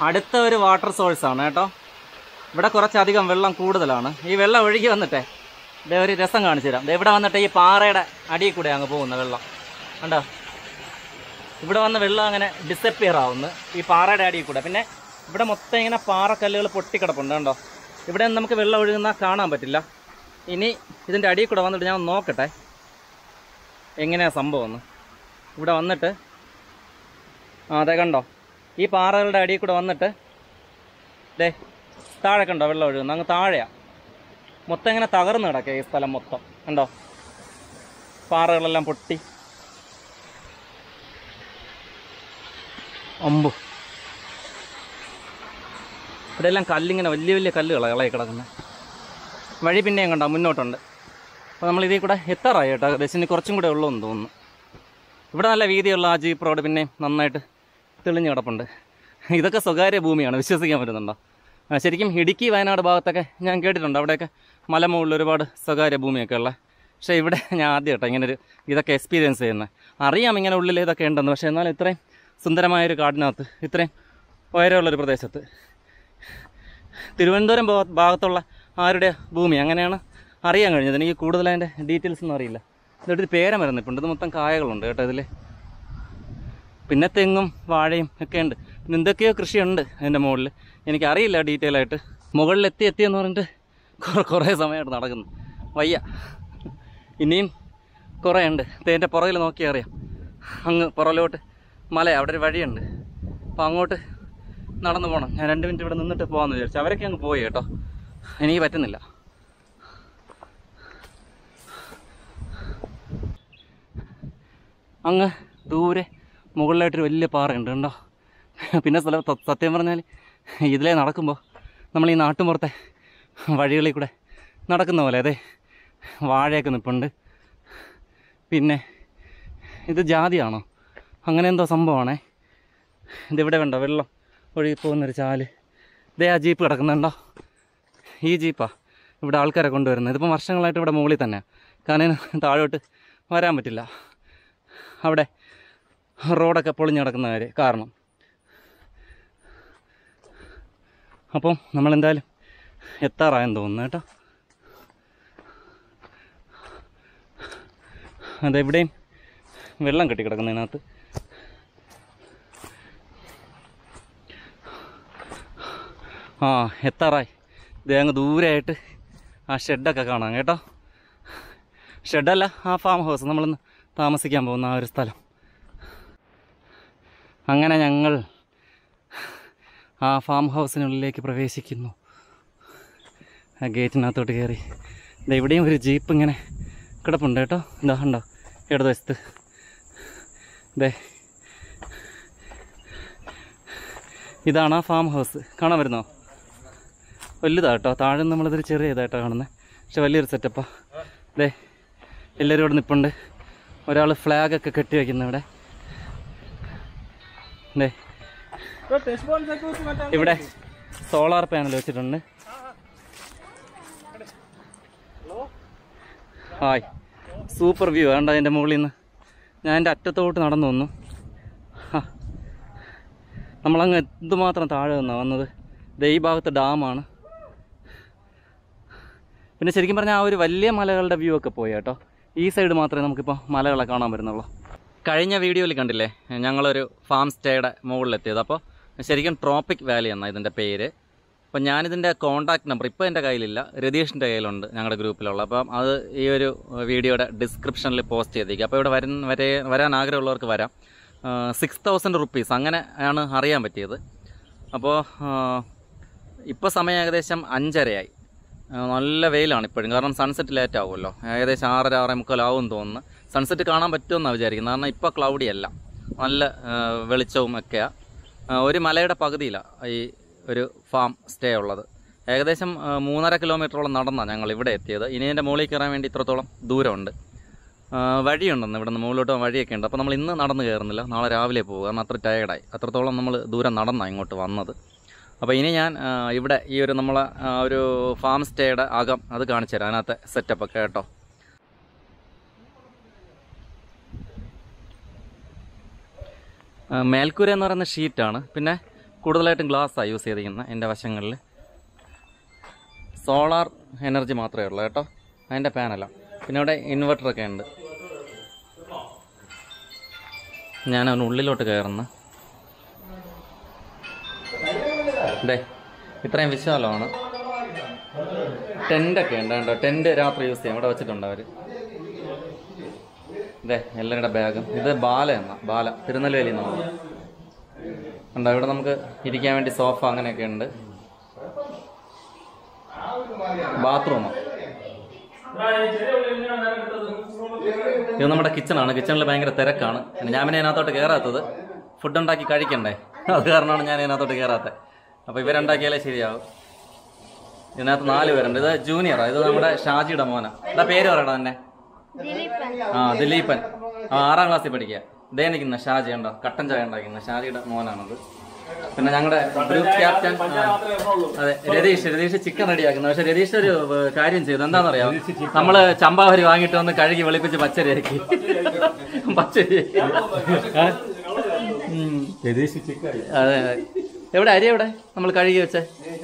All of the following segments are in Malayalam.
അടുത്ത ഒരു വാട്ടർ സോഴ്സ് ആണ് കേട്ടോ ഇവിടെ കുറച്ചധികം വെള്ളം കൂടുതലാണ് ഈ വെള്ളം ഒഴുകി വന്നിട്ടേ ദേ ഒരു രസം കാണിച്ചു തരാം ദേ ഇവിടെ വന്നിട്ട് ഈ പാറയുടെ അടിയിൽ കൂടെ അങ്ങ് പോകുന്ന വെള്ളം കണ്ടോ ഇവിടെ വന്ന് വെള്ളം അങ്ങനെ ഡിസപ്പിയർ ആവുന്നു ഈ പാറയുടെ അടിയിൽ കൂടെ പിന്നെ ഇവിടെ മൊത്തം ഇങ്ങനെ പാറക്കല്ലുകൾ പൊട്ടിക്കിടപ്പുണ്ട് കണ്ടോ ഇവിടെ ഒന്നും നമുക്ക് വെള്ളം ഒഴുകുന്ന കാണാൻ പറ്റില്ല ഇനി ഇതിൻ്റെ അടിയിൽ കൂടെ വന്നിട്ട് ഞാൻ ഒന്ന് നോക്കട്ടെ എങ്ങനെയാ സംഭവം എന്ന് ഇവിടെ വന്നിട്ട് ആ അതെ കണ്ടോ ഈ പാറകളുടെ അടിയിൽ കൂടെ വന്നിട്ട് ദേ താഴെ കണ്ടോ വെള്ളം ഒഴുകുന്നു അങ്ങ് താഴെയാ മൊത്തം ഇങ്ങനെ തകർന്ന് കിടക്കുക ഈ സ്ഥലം മൊത്തം കണ്ടോ പാറകളെല്ലാം പൊട്ടി അമ്പു ഇവിടെ എല്ലാം കല്ലിങ്ങനെ വലിയ വലിയ കല്ലുകളാണ് ഇളകി കിടക്കുന്നത് വഴി പിന്നെയും കണ്ടോ മുന്നോട്ടുണ്ട് അപ്പോൾ നമ്മൾ ഇതിൽ കൂടെ എത്താറായി കേട്ടോ ഏകദേശം ഇനി കുറച്ചും കൂടെ ഉള്ളൂ എന്ന് തോന്നുന്നു ഇവിടെ നല്ല വീതിയുള്ള ആ ജീപ്പ് റോഡ് പിന്നെയും നന്നായിട്ട് തെളിഞ്ഞ് കിടപ്പുണ്ട് ഇതൊക്കെ സ്വകാര്യ ഭൂമിയാണ് വിശ്വസിക്കാൻ പറ്റുന്നുണ്ടോ ആ, ശരിക്കും ഇടുക്കി വയനാട് ഭാഗത്തൊക്കെ ഞാൻ കേട്ടിട്ടുണ്ട് അവിടെയൊക്കെ മലമുകളിൽ ഒരുപാട് സ്വകാര്യ ഭൂമിയൊക്കെ ഉള്ള പക്ഷേ ഇവിടെ ഞാൻ ആദ്യം കേട്ടോ ഇങ്ങനെ ഒരു ഇതൊക്കെ എക്സ്പീരിയൻസ് ചെയ്യുന്നത് അറിയാം ഇങ്ങനെ ഉള്ളിൽ ഇതൊക്കെ ഉണ്ടെന്ന് പക്ഷേ എന്നാലും ഇത്രയും സുന്ദരമായൊരു കാടിനകത്ത് ഇത്രയും ഉയരമുള്ളൊരു പ്രദേശത്ത് തിരുവനന്തപുരം ഭാഗ- ഭാഗത്തുള്ള ആരുടെ ഭൂമി അങ്ങനെയാണ് അറിയാൻ കഴിഞ്ഞത് എനിക്ക് കൂടുതൽ അതിൻ്റെ ഡീറ്റെയിൽസ് ഒന്നും അറിയില്ല ഇതൊരു പേര മരുന്നിപ്പുണ്ട് ഇത് മൊത്തം കായകളുണ്ട് കേട്ടോ ഇതിൽ പിന്നെ തെങ്ങും വാഴയും ഒക്കെ ഉണ്ട് പിന്നെ എന്തൊക്കെയോ കൃഷിയുണ്ട് അതിൻ്റെ മുകളിൽ എനിക്കറിയില്ല ഡീറ്റെയിൽ ആയിട്ട് മുകളിൽ എത്തി എത്തിയെന്ന് പറഞ്ഞിട്ട് കുറേ കുറേ സമയമായിട്ട് നടക്കുന്നു വയ്യ ഇനിയും കുറേ ഉണ്ട് തേൻ്റെ പുറകിൽ നോക്കിയാൽ അറിയാം അങ്ങ് പുറകിലോട്ട് മല അവിടെ ഒരു വഴിയുണ്ട് അപ്പോൾ അങ്ങോട്ട് നടന്നു പോകണം ഞാൻ രണ്ട് മിനിറ്റ് ഇവിടെ നിന്നിട്ട് പോകാമെന്ന് വിചാരിച്ചു അവരൊക്കെ അങ്ങ് പോയി കേട്ടോ എനിക്ക് പറ്റുന്നില്ല അങ്ങ് ദൂരെ മുകളിലായിട്ടൊരു വലിയ പാറയുണ്ട് കണ്ടോ പിന്നെ സ്ഥലം ത- സത്യം പറഞ്ഞാൽ ഇതിലേ നടക്കുമ്പോൾ നമ്മൾ ഈ നാട്ടുമ്പുറത്തെ വഴികളിൽ കൂടെ നടക്കുന്ന പോലെ അതെ വാഴയൊക്കെ നിൽപ്പുണ്ട് പിന്നെ ഇത് ജാതിയാണോ അങ്ങനെ എന്തോ സംഭവമാണേ ഇതിവിടെ വേണ്ട വെള്ളം ഒഴുകി പോകുന്നൊരു ചാല് ഇതേ ആ ജീപ്പ് കിടക്കുന്നുണ്ടോ ഈ ജീപ്പാ ഇവിടെ ആൾക്കാരെ കൊണ്ടുവരുന്നത് ഇതിപ്പം വർഷങ്ങളായിട്ട് ഇവിടെ മുകളിൽ തന്നെ കാരണം താഴോട്ട് വരാൻ പറ്റില്ല അവിടെ റോഡൊക്കെ പൊളിഞ്ഞ് കിടക്കുന്ന കാര്യം കാരണം അപ്പം നമ്മളെന്തായാലും എത്താറായെന്ന് തോന്നുന്നു കേട്ടോ അതെവിടെയും വെള്ളം കെട്ടി കിടക്കുന്നതിനകത്ത് ആ എത്താറായി ഇത് അങ്ങ് ദൂരെയായിട്ട് ആ ഷെഡൊക്കെ കാണാം കേട്ടോ ഷെഡല്ല ആ ഫാം ഹൗസ് നമ്മളിന്ന് താമസിക്കാൻ പോകുന്ന ആ ഒരു സ്ഥലം അങ്ങനെ ഞങ്ങൾ ആ ഫാം ഹൗസിനുള്ളിലേക്ക് പ്രവേശിക്കുന്നു ആ ഗേറ്റിനകത്തോട്ട് കയറി ദേ ഇവിടെയും ഒരു ജീപ്പ് ഇങ്ങനെ കിടപ്പുണ്ട് കേട്ടോ ഇതാ ഉണ്ടോ ഇടതുവശത്ത് ദേ ഇതാണ് ആ ഫാം ഹൗസ് കാണാൻ വരുന്നോ വലുതാ കേട്ടോ താഴെ നമ്മളിതൊരു ചെറിയ ഇതായിട്ടാണ് കാണുന്നത് പക്ഷെ വലിയൊരു സെറ്റപ്പാ ദേ എല്ലാവരും ഇവിടെ നിൽപ്പുണ്ട് ഒരാൾ ഫ്ലാഗൊക്കെ കെട്ടി വയ്ക്കുന്നു ഇവിടെ ദേ ഇവിടെ സോളാർ പാനൽ വെച്ചിട്ടുണ്ട് ഹായ് സൂപ്പർ വ്യൂ വേണ്ട അതിൻ്റെ മുകളിൽ നിന്ന് ഞാൻ എൻ്റെ അറ്റത്തോട്ട് നടന്നു വന്നു ഹാ. നമ്മളങ്ങ് എന്തുമാത്രം താഴെ നിന്നാണ് വന്നത് ദേ ഈ ഭാഗത്ത് ഡാമാണ് പിന്നെ ശരിക്കും പറഞ്ഞാൽ ആ ഒരു വലിയ മലകളുടെ വ്യൂ ഒക്കെ പോയി കേട്ടോ ഈ സൈഡ് മാത്രമേ നമുക്കിപ്പോൾ മലകളെ കാണാൻ പറ്റുന്നുള്ളൂ കഴിഞ്ഞ വീഡിയോയിൽ കണ്ടില്ലേ ഞങ്ങളൊരു ഫാം സ്റ്റേയുടെ മുകളിലെത്തിയത് അപ്പോൾ ശരിക്കും ട്രോപ്പിക് വാലി എന്നാണ് ഇതിൻ്റെ പേര് അപ്പോൾ ഞാനിതിൻ്റെ കോൺടാക്ട് നമ്പർ ഇപ്പോൾ എൻ്റെ കയ്യിലില്ല രതീഷിൻ്റെ കയ്യിലുണ്ട് ഞങ്ങളുടെ ഗ്രൂപ്പിലുള്ള അപ്പം അത് ഈ ഒരു വീഡിയോയുടെ ഡിസ്ക്രിപ്ഷനിൽ പോസ്റ്റ് ചെയ്തേക്കും അപ്പോൾ ഇവിടെ വരുന്ന വരെ വരാൻ ആഗ്രഹമുള്ളവർക്ക് വരാം സിക്സ് തൗസൻഡ് റുപ്പീസ് അങ്ങനെ ആണ് അറിയാൻ പറ്റിയത് അപ്പോൾ ഇപ്പോൾ സമയം ഏകദേശം അഞ്ചരയായി ആ, നല്ല വെയിലാണ് ഇപ്പോഴും കാരണം സൺസെറ്റ് ലേറ്റ് ആവുമല്ലോ ഏകദേശം ആറര ആറേ മുക്കാലാവും തോന്നുന്നു സൺസെറ്റ് കാണാൻ പറ്റുമെന്നാണ് വിചാരിക്കുന്നത് കാരണം ഇപ്പോൾ ക്ലൗഡി അല്ല നല്ല ആ, വെളിച്ചവും ഒക്കെയാണ് ഒരു മലയുടെ പകുതിയിലാണ് ഈ ഒരു ഫാം സ്റ്റേ ഉള്ളത് ഏകദേശം ആ, മൂന്നര കിലോമീറ്ററോളം നടന്നാണ് ഞങ്ങൾ ഇവിടെ എത്തിയത് ഇനി എൻ്റെ മുകളിൽ കയറാൻ വേണ്ടി ഇത്രത്തോളം ദൂരമുണ്ട് ആ, വഴിയുണ്ടെന്ന് ഇവിടെ നിന്ന് മുകളിലോട്ട് വഴിയൊക്കെ ഉണ്ട് അപ്പോൾ നമ്മൾ ഇന്ന് നടന്ന് കയറുന്നില്ല നാളെ രാവിലെ പോകുക കാരണം അത്ര ടയേർഡായി അത്രത്തോളം നമ്മൾ ദൂരം നടന്നാണ് ഇങ്ങോട്ട് വന്നത് അപ്പോൾ ഇനി ഞാൻ ആ, ഇവിടെ ഈ ഒരു നമ്മളെ ആ, ഒരു ഫാം സ്റ്റേയുടെ അകം അത് കാണിച്ചു തരാം അതിനകത്തെ സെറ്റപ്പ് ഒക്കെ കേട്ടോ ആ, മേൽക്കൂര എന്ന് പറയുന്ന ഷീറ്റാണ് പിന്നെ കൂടുതലായിട്ടും ഗ്ലാസ്സാണ് യൂസ് ചെയ്തിരിക്കുന്നത് എൻ്റെ വശങ്ങളിൽ സോളാർ എനർജി മാത്രമേ ഉള്ളൂ കേട്ടോ അതിൻ്റെ പാനല പിന്നെ ഇവിടെ ഇൻവെർട്ടറൊക്കെ ഉണ്ട് ഞാൻ അവന് ഉള്ളിലോട്ട് കയറുന്നു ഡേ ഇത്രയും വിശാലമാണ് ടെൻ്റൊക്കെ ഉണ്ട് കേട്ടോ ടെൻ്റ് രാത്രി യൂസ് ചെയ്യാം ഇവിടെ വെച്ചിട്ടുണ്ട് അവർ ഇതേ എല്ലാവരുടെ ബാഗും ഇത് ബാല എന്ന ബാല തിരുനെൽവേലി എന്നാണ് ഉണ്ടോ ഇവിടെ നമുക്ക് ഇരിക്കാൻ വേണ്ടി സോഫ അങ്ങനെയൊക്കെ ഉണ്ട് ബാത്റൂമോ ഇത് നമ്മുടെ കിച്ചണാണ് കിച്ചണിൽ ഭയങ്കര തിരക്കാണ് പിന്നെ ഞാൻ പിന്നെ അതിനകത്തോട്ട് കയറാത്തത് ഫുഡ് ഉണ്ടാക്കി കഴിക്കണ്ടേ അത് കാരണമാണ് ഞാൻ ഇതിനകത്തോട്ട് കയറാത്തത് അപ്പോൾ ഇവരുണ്ടാക്കിയാലേ ശരിയാവും ഇതിനകത്ത് നാല് പേരുണ്ട് ഇത് ജൂനിയറാ ഇത് നമ്മുടെ ഷാജിയുടെ മോനാ എന്താ പേര് പറയടാ തന്നെ ആ ദിലീപൻ ആ ആറാം ക്ലാസ്സിൽ പഠിക്കുക ഇതേ നിൽക്കുന്ന ഷാജി ഉണ്ടോ കട്ടൻ ചായ ഉണ്ടാക്കുന്ന ഷാജിയുടെ മോനാണത് പിന്നെ ഞങ്ങളുടെ ഗ്രൂപ്പ് ക്യാപ്റ്റൻ ആ, അതെ രതീഷ് രതീഷ് ചിക്കൻ റെഡിയാക്കുന്നു പക്ഷെ രതീഷ് ഒരു ഏർ, കാര്യം ചെയ്തു എന്താണെന്നറിയാം നമ്മള് ചമ്പാവരി വാങ്ങിയിട്ട് വന്ന് കഴുകി വെളുപ്പിച്ച് പച്ചരിയാക്കി പച്ചരി ആ? ഉം. അതെ അതെ എവിടെ അരി എവിടെ നമ്മൾ കഴുകി വെച്ചേ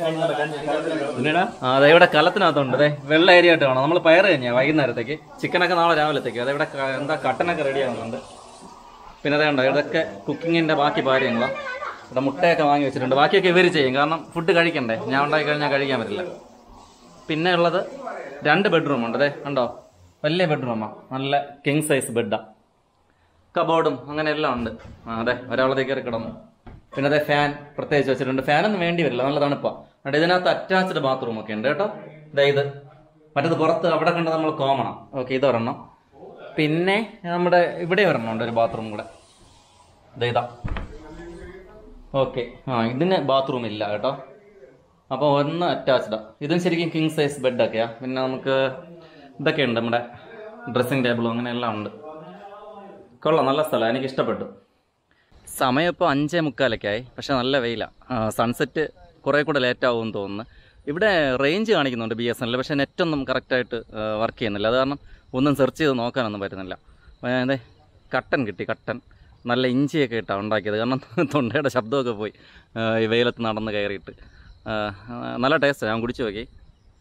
ആ അതെ ഇവിടെ കലത്തിനകത്തുണ്ട് അതെ വെള്ള അരി ആയിട്ട് വേണം നമ്മൾ പയറ് കഴിഞ്ഞാൽ വൈകുന്നേരത്തേക്ക് ചിക്കനൊക്കെ നാളെ രാവിലത്തേക്ക് അതെ ഇവിടെ ക- എന്താ കട്ടനൊക്കെ റെഡി ആവുന്നുണ്ട് പിന്നെ അതേ ഉണ്ടോ ഇതൊക്കെ കുക്കിങ്ങിന്റെ ബാക്കി കാര്യങ്ങളാ ഇവിടെ മുട്ടയൊക്കെ വാങ്ങി വെച്ചിട്ടുണ്ട് ബാക്കിയൊക്കെ ഇവർ ചെയ്യും കാരണം ഫുഡ് കഴിക്കണ്ടേ ഞാൻ ഉണ്ടാക്കി കഴിഞ്ഞാൽ കഴിക്കാൻ പറ്റില്ല പിന്നെ ഉള്ളത് രണ്ട് ബെഡ്റൂം ഉണ്ട് അതെ കണ്ടോ വലിയ ബെഡ്റൂമാ നല്ല കിങ് സൈസ് ബെഡാ കബോർഡും അങ്ങനെ എല്ലാം ഉണ്ട് ആ അതെ ഒരാളതേ കയറി കിടന്നു പിന്നെ അതെ ഫാൻ പ്രത്യേകിച്ച് വെച്ചിട്ടുണ്ട് ഫാനൊന്നും വേണ്ടി വരില്ല നല്ല തണുപ്പാ എന്നിട്ട് ഇതിനകത്ത് അറ്റാച്ച്ഡ് ബാത്റൂം ഒക്കെ ഉണ്ട് കേട്ടോ ഇതാ ഇത് മറ്റത് പുറത്ത് അവിടെ കണ്ട് നമ്മൾ കോമണാ ഓക്കെ ഇത് ഒരെണ്ണം പിന്നെ നമ്മുടെ ഇവിടെ ഒരെണ്ണം ഉണ്ട് ഒരു ബാത്റൂം കൂടെ ദേ ഇതാ ഓക്കെ ആ ഇതിന് ബാത്റൂം ഇല്ല കേട്ടോ അപ്പോൾ ഒന്ന് അറ്റാച്ച്ഡാ ഇതും ശരിക്കും കിങ് സൈസ് ബെഡൊക്കെയാ പിന്നെ നമുക്ക് ഇതൊക്കെ ഉണ്ട് നമ്മുടെ ഡ്രസ്സിങ് ടേബിളും അങ്ങനെ എല്ലാം ഉണ്ട് കൊള്ളാം നല്ല സ്ഥലം എനിക്ക് ഇഷ്ടപ്പെട്ടു സമയം ഇപ്പോൾ അഞ്ചേ മുക്കാലൊക്കെ ആയി പക്ഷെ നല്ല വെയിലാണ് സൺസെറ്റ് കുറേ കൂടെ ലേറ്റ് ആവുമെന്ന് തോന്നുന്നു ഇവിടെ റേഞ്ച് കാണിക്കുന്നുണ്ട് ബി എസ് എൻ പക്ഷേ നെറ്റൊന്നും കറക്റ്റായിട്ട് വർക്ക് ചെയ്യുന്നില്ല അത് കാരണം ഒന്നും സെർച്ച് ചെയ്ത് നോക്കാനൊന്നും പറ്റുന്നില്ല അപ്പോൾ അതെ കട്ടൻ കിട്ടി കട്ടൻ നല്ല ഇഞ്ചിയൊക്കെ ഇട്ടാണ് ഉണ്ടാക്കിയത് കാരണം തൊണ്ടയുടെ ശബ്ദമൊക്കെ പോയി ആ, ഈ വെയിലത്ത് നടന്ന് കയറിയിട്ട് ആ, നല്ല ടേസ്റ്റ് ഞാൻ കുടിച്ചു നോക്കി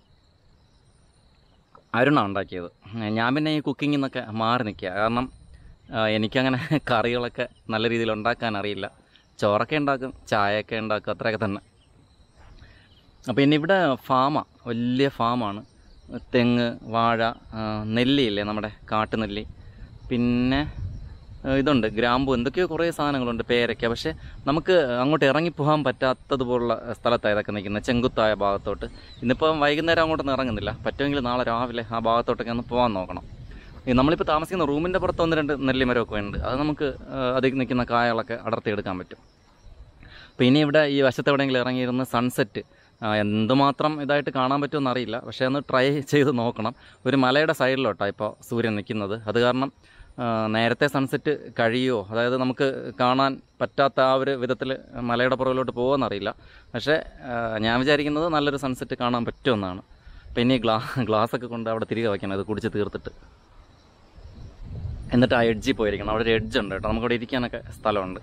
അരുണാണ് ഉണ്ടാക്കിയത് ഞാൻ പിന്നെ ഈ കുക്കിങ്ങിൽ നിന്നൊക്കെ മാറി നിൽക്കുക കാരണം ആ, എനിക്കങ്ങനെ കറികളൊക്കെ നല്ല രീതിയിൽ ഉണ്ടാക്കാൻ അറിയില്ല ചോറൊക്കെ ഉണ്ടാക്കും ചായയൊക്കെ ഉണ്ടാക്കും അത്രയൊക്കെ തന്നെ അപ്പോൾ ഇനി ഇവിടെ ഫാമാണ് വലിയ ഫാമാണ് തെങ്ങ് വാഴ ആ, നെല്ലിയില്ലേ നമ്മുടെ കാട്ടുനെല്ലി പിന്നെ ആ, ഇതുണ്ട് ഗ്രാമ്പു എന്തൊക്കെയോ കുറേ സാധനങ്ങളുണ്ട് പേരയ്ക്ക പക്ഷേ നമുക്ക് അങ്ങോട്ട് ഇറങ്ങിപ്പോകാൻ പറ്റാത്തതുപോലുള്ള സ്ഥലത്താണ് ഇതൊക്കെ നിൽക്കുന്നത് ചെങ്കുത്തായ ഭാഗത്തോട്ട് ഇന്നിപ്പോൾ വൈകുന്നേരം അങ്ങോട്ടൊന്നും ഇറങ്ങുന്നില്ല പറ്റുമെങ്കിൽ നാളെ രാവിലെ ആ ഭാഗത്തോട്ടൊക്കെ ഒന്ന് പോകാൻ നോക്കണം ഈ നമ്മളിപ്പോൾ താമസിക്കുന്ന റൂമിൻ്റെ പുറത്ത് ഒന്ന് രണ്ട് നെല്ലിമരമൊക്കെ ഉണ്ട് അത് നമുക്ക് ആ, അതിൽ നിൽക്കുന്ന കായകളൊക്കെ അടർത്തിയെടുക്കാൻ പറ്റും അപ്പോൾ ഇനി ഇവിടെ ഈ വശത്ത് എവിടെയെങ്കിലും ഇറങ്ങിയിരുന്ന് സൺസെറ്റ് എന്തുമാത്രം ഇതായിട്ട് കാണാൻ പറ്റുമെന്ന് അറിയില്ല പക്ഷേ ഒന്ന് ട്രൈ ചെയ്ത് നോക്കണം ഒരു മലയുടെ സൈഡിലോട്ടാണ് ഇപ്പോൾ സൂര്യൻ നിൽക്കുന്നത് അത് കാരണം ആ, നേരത്തെ സൺസെറ്റ് കഴിയുമോ അതായത് നമുക്ക് കാണാൻ പറ്റാത്ത ആ ഒരു വിധത്തിൽ മലയുടെ പുറകിലോട്ട് പോകുമെന്നറിയില്ല പക്ഷേ ആ, ഞാൻ വിചാരിക്കുന്നത് നല്ലൊരു സൺസെറ്റ് കാണാൻ പറ്റുമെന്നാണ് പിന്നെ ഈ ഗ്ലാ ഗ്ലാസ്സൊക്കെ കൊണ്ട് അവിടെ തിരികെ വയ്ക്കണം ഇത് കുടിച്ച് തീർത്തിട്ട് എന്നിട്ട് ആ എഡ്ജിൽ പോയിരിക്കണം അവിടെ ഒരു എഡ്ജ് ഉണ്ട് കേട്ടോ നമുക്കവിടെ ഇരിക്കാനൊക്കെ സ്ഥലമുണ്ട്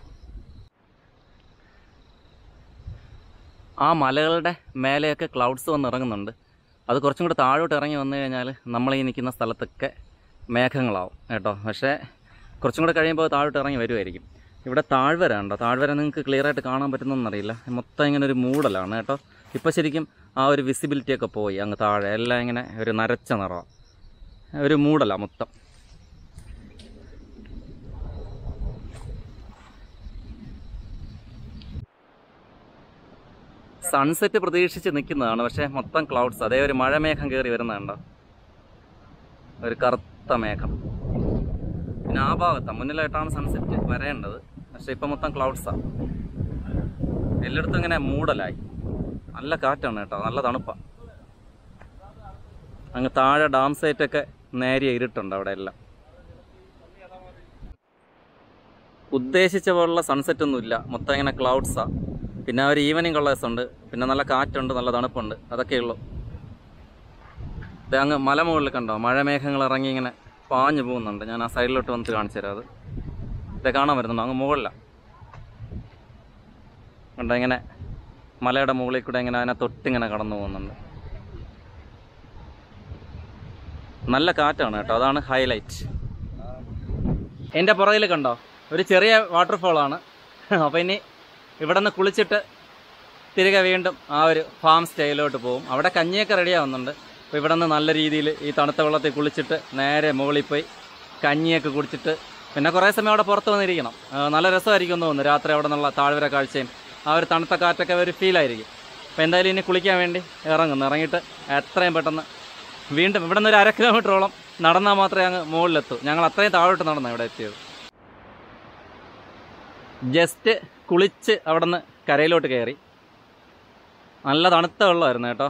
ആ മലകളുടെ മേലെയൊക്കെ ക്ലൗഡ്സ് വന്ന് ഇറങ്ങുന്നുണ്ട് അത് കുറച്ചും കൂടി താഴോട്ട് ഇറങ്ങി വന്നു കഴിഞ്ഞാൽ നമ്മൾ ഈ നിൽക്കുന്ന സ്ഥലത്തൊക്കെ മേഘങ്ങളാവും കേട്ടോ പക്ഷേ കുറച്ചും കൂടെ കഴിയുമ്പോൾ താഴോട്ട് ഇറങ്ങി വരുമായിരിക്കും ഇവിടെ താഴ്വര ഉണ്ടോ താഴ്വര നിങ്ങൾക്ക് ക്ലിയർ ആയിട്ട് കാണാൻ പറ്റുന്നൊന്നറിയില്ല മൊത്തം ഇങ്ങനെ ഒരു മൂടലാണ് കേട്ടോ ഇപ്പോൾ ശരിക്കും ആ ഒരു വിസിബിലിറ്റി ഒക്കെ പോയി അങ്ങ് താഴെ എല്ലാം ഇങ്ങനെ ഒരു നരച്ച നിറമാണ് ഒരു മൂടല മൊത്തം സൺസെറ്റ് പ്രതീക്ഷിച്ച് നിൽക്കുന്നതാണ് പക്ഷേ മൊത്തം ക്ലൗഡ്സ് അതേ ഒരു മഴമേഘം കയറി വരുന്നുണ്ടോ ഒരു കറുത്ത മേഘം പിന്നെ ആ ഭാഗത്താണ് മുന്നിലായിട്ടാണ് സൺസെറ്റ് വരേണ്ടത് പക്ഷെ ഇപ്പം മൊത്തം ക്ലൗഡ്സാണ് എല്ലായിടത്തും ഇങ്ങനെ മൂടലായി നല്ല കാറ്റാണ് കേട്ടോ നല്ല തണുപ്പാണ് അങ്ങ് താഴെ ഡാം സൈറ്റൊക്കെ നേരിയ ഇരുട്ടുണ്ട് അവിടെ എല്ലാം ഉദ്ദേശിച്ച പോലുള്ള സൺസെറ്റ് ഒന്നും ഇല്ല മൊത്തം ഇങ്ങനെ ക്ലൗഡ്സാ പിന്നെ ഒരു ഈവനിങ് കളേഴ്സ് ഉണ്ട് പിന്നെ നല്ല കാറ്റുണ്ട് നല്ല തണുപ്പുണ്ട് അതൊക്കെ ഉള്ളൂ ഇത് അങ്ങ് മലമുകളിൽ കണ്ടോ മഴമേഘങ്ങൾ ഇറങ്ങി ഇങ്ങനെ പാഞ്ഞു പോകുന്നുണ്ട് ഞാൻ ആ സൈഡിലോട്ട് വന്നിട്ട് കാണിച്ചു തരാം അത് ഇത് കാണാൻ വരുന്നുണ്ടോ അങ്ങ് മുകളിലാണ് കണ്ടോ ഇങ്ങനെ മലയുടെ മുകളിൽ കൂടെ ഇങ്ങനെ അതിനെ തൊട്ടിങ്ങനെ കടന്നു പോകുന്നുണ്ട് നല്ല കാറ്റാണ് കേട്ടോ അതാണ് ഹൈലൈറ്റ് എൻ്റെ പുറകിൽ കണ്ടോ ഒരു ചെറിയ വാട്ടർഫോളാണ് അപ്പോൾ ഇനി ഇവിടെ നിന്ന് കുളിച്ചിട്ട് തിരികെ വീണ്ടും ആ ഒരു ഫാം സ്റ്റൈലോട്ട് പോകും അവിടെ കഞ്ഞിയൊക്കെ റെഡിയാവുന്നുണ്ട് അപ്പോൾ ഇവിടെ നിന്ന് നല്ല രീതിയിൽ ഈ തണുത്ത വെള്ളത്തിൽ കുളിച്ചിട്ട് നേരെ മുകളിൽ പോയി കഞ്ഞിയൊക്കെ കുടിച്ചിട്ട് പിന്നെ കുറേ സമയം അവിടെ പുറത്ത് വന്നിരിക്കണം ആ, നല്ല രസമായിരിക്കും എന്ന് തോന്നുന്നു രാത്രി അവിടെ നിന്നുള്ള താഴ്വര കാഴ്ചയും ആ ഒരു തണുത്ത കാറ്റൊക്കെ ഒരു ഫീലായിരിക്കും അപ്പോൾ എന്തായാലും ഇനി കുളിക്കാൻ വേണ്ടി ഇറങ്ങുന്നു ഇറങ്ങിയിട്ട് എത്രയും പെട്ടെന്ന് വീണ്ടും ഇവിടെ നിന്ന് ഒരു അര കിലോമീറ്ററോളം നടന്നാൽ മാത്രമേ അങ്ങ് മുകളിലെത്തൂ ഞങ്ങൾ അത്രയും താഴോട്ട് നടന്നു ഇവിടെ എത്തിയത് ജസ്റ്റ് കുളിച്ച് അവിടെ നിന്ന് കരയിലോട്ട് കയറി നല്ല തണുത്ത വെള്ളമായിരുന്നു കേട്ടോ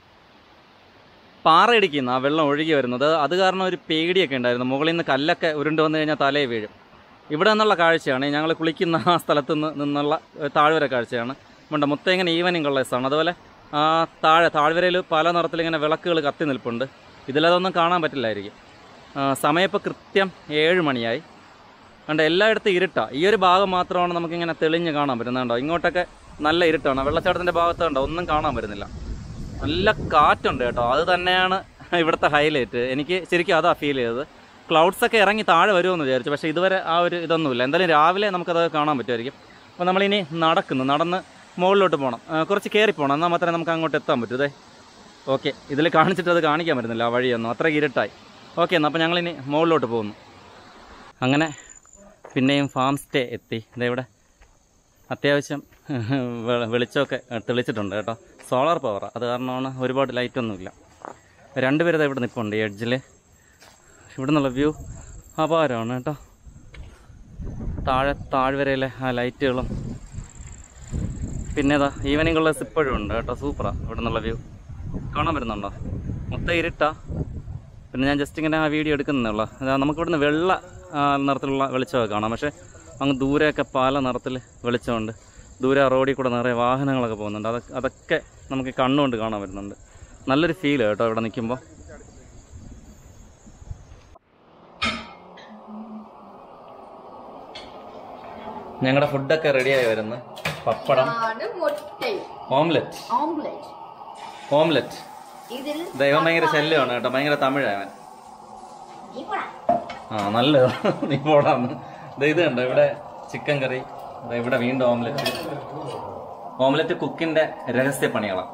പാറ ഇടിക്കുന്ന ആ വെള്ളം ഒഴുകി വരുന്നത് അത് കാരണം ഒരു പേടിയൊക്കെ ഉണ്ടായിരുന്നു മുകളിൽ നിന്ന് കല്ലൊക്കെ ഉരുണ്ട് വന്നു കഴിഞ്ഞാൽ തലയെ വീഴും ഇവിടെ നിന്നുള്ള കാഴ്ചയാണ് ഞങ്ങൾ കുളിക്കുന്ന ആ സ്ഥലത്ത് നിന്ന് നിന്നുള്ള ഒരു താഴ്വര കാഴ്ചയാണ് ഉണ്ട് മൊത്തം ഇങ്ങനെ ഈവനിങ് കളേഴ്സാണ് അതുപോലെ ആ താഴെ താഴ്വരയിൽ പല നിറത്തിൽ ഇങ്ങനെ വിളക്കുകൾ കത്തി നിൽപ്പുണ്ട് ഇതിലതൊന്നും കാണാൻ പറ്റില്ലായിരിക്കും ആ, സമയം ഇപ്പോൾ കൃത്യം ഏഴ് മണിയായി കണ്ട എല്ലായിടത്തും ഇരുട്ടാണ് ഈ ഒരു ഭാഗം മാത്രമാണ് നമുക്കിങ്ങനെ തെളിഞ്ഞ് കാണാൻ പറ്റുന്നത് കണ്ടോ ഇങ്ങോട്ടൊക്കെ നല്ല ഇരുട്ടാണ് വെള്ളച്ചാട്ടത്തിൻ്റെ ഭാഗത്ത് കണ്ടോ ഒന്നും കാണാൻ പറ്റുന്നില്ല നല്ല കാറ്റുണ്ട് കേട്ടോ അത് തന്നെയാണ് ഇവിടുത്തെ ഹൈലൈറ്റ് എനിക്ക് ശരിക്കും അതാ ഫീൽ ചെയ്തത് ക്ലൗഡ്സ് ഒക്കെ ഇറങ്ങി താഴെ വരുമെന്ന് വിചാരിച്ചു പക്ഷേ ഇതുവരെ ആ ഒരു ഇതൊന്നുമില്ല എന്തായാലും രാവിലെ നമുക്കത് കാണാൻ പറ്റുമായിരിക്കും അപ്പോൾ നമ്മളിനി നടക്കുന്നു നടന്ന് മുകളിലോട്ട് പോകണം ആ, കുറച്ച് കയറി പോകണം എന്നാൽ മാത്രമേ നമുക്ക് അങ്ങോട്ട് എത്താൻ പറ്റൂ ഇതേ ഓക്കെ ഇതിൽ കാണിച്ചിട്ട് അത് കാണിക്കാൻ പറ്റുന്നില്ല ആ വഴിയൊന്നും അത്ര ഇരുട്ടായി ഓക്കെ എന്നാൽ അപ്പോൾ ഞങ്ങളിനി മുകളിലോട്ട് പോകുന്നു അങ്ങനെ പിന്നെയും ഫാം സ്റ്റേ എത്തി ഇതേ ഇവിടെ അത്യാവശ്യം വെ- വെളിച്ചമൊക്കെ തെളിച്ചിട്ടുണ്ട് കേട്ടോ സോളാർ പവർ അത് കാരണമാണ് ഒരുപാട് ലൈറ്റൊന്നുമില്ല രണ്ടുപേരത് ഇവിടെ നിൽപ്പുണ്ട് ഈ എഡ്ജിൽ ഇവിടെ നിന്നുള്ള വ്യൂ അപാരമാണ് കേട്ടോ താഴെ താഴ്വരയിലെ ആ ലൈറ്റുകളും പിന്നെ ഇതാ ഈവനിങ് ഉള്ള ഇപ്പോഴും ഉണ്ട് കേട്ടോ സൂപ്പറാണ് ഇവിടെ നിന്നുള്ള വ്യൂ കാണാൻ വരുന്നുണ്ടോ മൊത്തം ഇരുട്ടാ പിന്നെ ഞാൻ ജസ്റ്റ് ഇങ്ങനെ ആ വീഡിയോ എടുക്കുന്നേ ഉള്ളൂ അതാ നമുക്ക് ഇവിടുന്ന് വെള്ള ആ, നിറത്തിലുള്ള വെളിച്ചമൊക്കെ കാണാം പക്ഷേ അങ്ങ് ദൂരെയൊക്കെ പല നിറത്തിൽ വെളിച്ചമുണ്ട് ദൂരെ ആ റോഡിൽ കൂടെ നിറയെ വാഹനങ്ങളൊക്കെ പോകുന്നുണ്ട് അതൊക്കെ അതൊക്കെ നമുക്ക് കണ്ണുകൊണ്ട് കാണാൻ വരുന്നുണ്ട് നല്ലൊരു ഫീൽ കേട്ടോ ഇവിടെ നിൽക്കുമ്പോൾ ഞങ്ങളുടെ ഫുഡൊക്കെ റെഡിയായി വരുന്നു പപ്പടം ആണ് മുട്ട ഓംലെറ്റ് ഓംലെറ്റ് ഓംലെറ്റ് ഇതിൽ ദൈവം ഭയങ്കര ശല്യമാണ് കേട്ടോ ഭയങ്കര തമിഴാവൻ നീ പോടാ. ആ നല്ലത് നീ പോടാന്ന് ദേ ഇത് കണ്ടോ ഇവിടെ ചിക്കൻ കറി ദേ ഇവിടെ വീണ്ടും ഓംലെറ്റ് ഓംലെറ്റ് കുക്കിന്റെ രഹസ്യ പണികളാണ്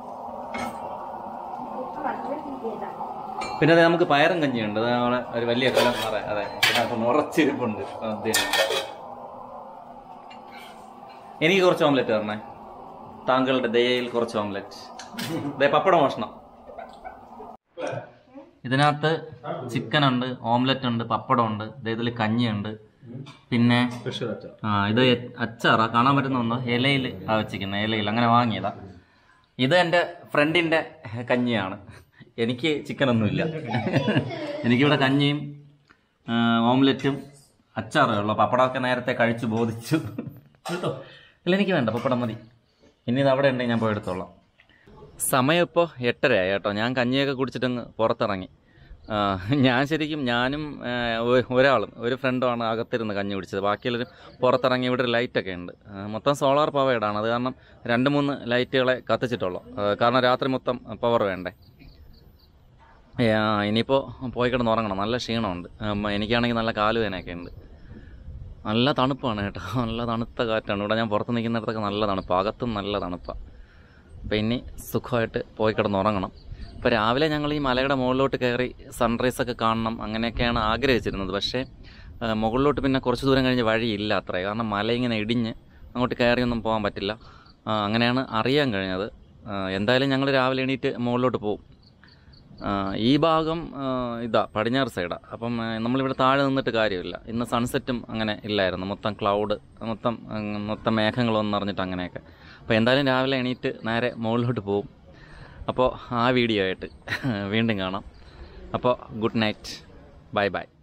പിന്നെ ദേ നമുക്ക് പയറും കഞ്ഞിയുണ്ട് ദേ അവിടെ ഒരു വലിയ കലം അതെ അതെ ഇതിനകത്ത് നിറച്ചിരിപ്പുണ്ട് അതിന്. എനിക്ക് കുറച്ച് ഓംലെറ്റ് തരണേ താങ്കളുടെ ദയയിൽ കുറച്ച് ഓംലെറ്റ് ദേ പപ്പട മോഷണം ഇതിനകത്ത് ചിക്കൻ ഉണ്ട് ഓംലെറ്റ് ഉണ്ട് പപ്പടം ഉണ്ട് ഇതിൽ കഞ്ഞിയുണ്ട് പിന്നെ ആ ഇത് എ- അച്ചാറാ കാണാൻ പറ്റുന്നുണ്ടോ ഇലയിൽ ആ വെച്ചിരിക്കുന്നത് ഇലയിൽ അങ്ങനെ വാങ്ങിയതാ ഇത് എൻ്റെ ഫ്രണ്ടിൻ്റെ കഞ്ഞിയാണ് എനിക്ക് ചിക്കനൊന്നുമില്ല എനിക്കിവിടെ കഞ്ഞിയും ആ, ഓംലെറ്റും അച്ചാറേ ഉള്ളൂ പപ്പടമൊക്കെ നേരത്തെ കഴിച്ചു ബോധിച്ചു ഇല്ല എനിക്ക് വേണ്ട പപ്പടം മതി ഇനി ഇത് അവിടെ ഉണ്ടെങ്കിൽ ഞാൻ പോയി എടുത്തോളാം സമയം ഇപ്പോൾ എട്ടരയായി കേട്ടോ ഞാൻ കഞ്ഞിയൊക്കെ കുടിച്ചിട്ടങ്ങ് പുറത്തിറങ്ങി ആ, ഞാൻ ശരിക്കും ഞാനും ആ, ഒ- ഒരാളും ഒരു ഫ്രണ്ടുമാണ് അകത്തിരുന്ന് കഞ്ഞി കുടിച്ചത് ബാക്കിയുള്ളവരും പുറത്തിറങ്ങി ഇവിടെ ഒരു ലൈറ്റൊക്കെ ഉണ്ട് ആ, മൊത്തം സോളാർ പവേഡാണ് അത് കാരണം രണ്ട് മൂന്ന് ലൈറ്റുകളെ കത്തിച്ചിട്ടുള്ളൂ ആ, കാരണം രാത്രി മൊത്തം പവർ വേണ്ടേ ആ, ഇനിയിപ്പോൾ പോയി കിടന്ന് ഉറങ്ങണം നല്ല ക്ഷീണമുണ്ട് ഉം, എനിക്കാണെങ്കിൽ നല്ല കാലുവേനൊക്കെ ഉണ്ട് നല്ല തണുപ്പാണ് കേട്ടോ നല്ല തണുത്ത കാറ്റാണ് ഇവിടെ ഞാൻ പുറത്ത് നിൽക്കുന്നിടത്തൊക്കെ നല്ല തണുപ്പാണ് അകത്തും നല്ല തണുപ്പാണ് അപ്പം ഇനി സുഖമായിട്ട് പോയി കിടന്നുറങ്ങണം ഇപ്പോൾ രാവിലെ ഞങ്ങൾ ഈ മലയുടെ മുകളിലോട്ട് കയറി സൺറൈസ് ഒക്കെ കാണണം അങ്ങനെയൊക്കെയാണ് ആഗ്രഹിച്ചിരുന്നത് പക്ഷേ ആ, മുകളിലോട്ട് പിന്നെ കുറച്ച് ദൂരം കഴിഞ്ഞ് വഴിയില്ല അത്രേ കാരണം മല ഇങ്ങനെ ഇടിഞ്ഞ് അങ്ങോട്ട് കയറിയൊന്നും പോകാൻ പറ്റില്ല ആ, അങ്ങനെയാണ് അറിയാൻ കഴിഞ്ഞത് ആ, എന്തായാലും ഞങ്ങൾ രാവിലെ എണീറ്റ് മുകളിലോട്ട് പോകും ആ, ഈ ഭാഗം ആ, ഇതാ പടിഞ്ഞാറ് സൈഡാണ് അപ്പം ആ, നമ്മളിവിടെ താഴെ നിന്നിട്ട് കാര്യമില്ല ഇന്ന് സൺസെറ്റും അങ്ങനെ ഇല്ലായിരുന്നു മൊത്തം ക്ലൗഡ് മൊത്തം അങ്ങ് മൊത്തം മേഘങ്ങളൊന്നും നിറഞ്ഞിട്ട് അങ്ങനെയൊക്കെ അപ്പോൾ എന്തായാലും രാവിലെ എണീറ്റ് നേരെ മുകളിലോട്ട് പോകും അപ്പോൾ ആ വീഡിയോ ആയിട്ട് വീണ്ടും കാണാം അപ്പോൾ ഗുഡ് നൈറ്റ് ബൈ ബൈ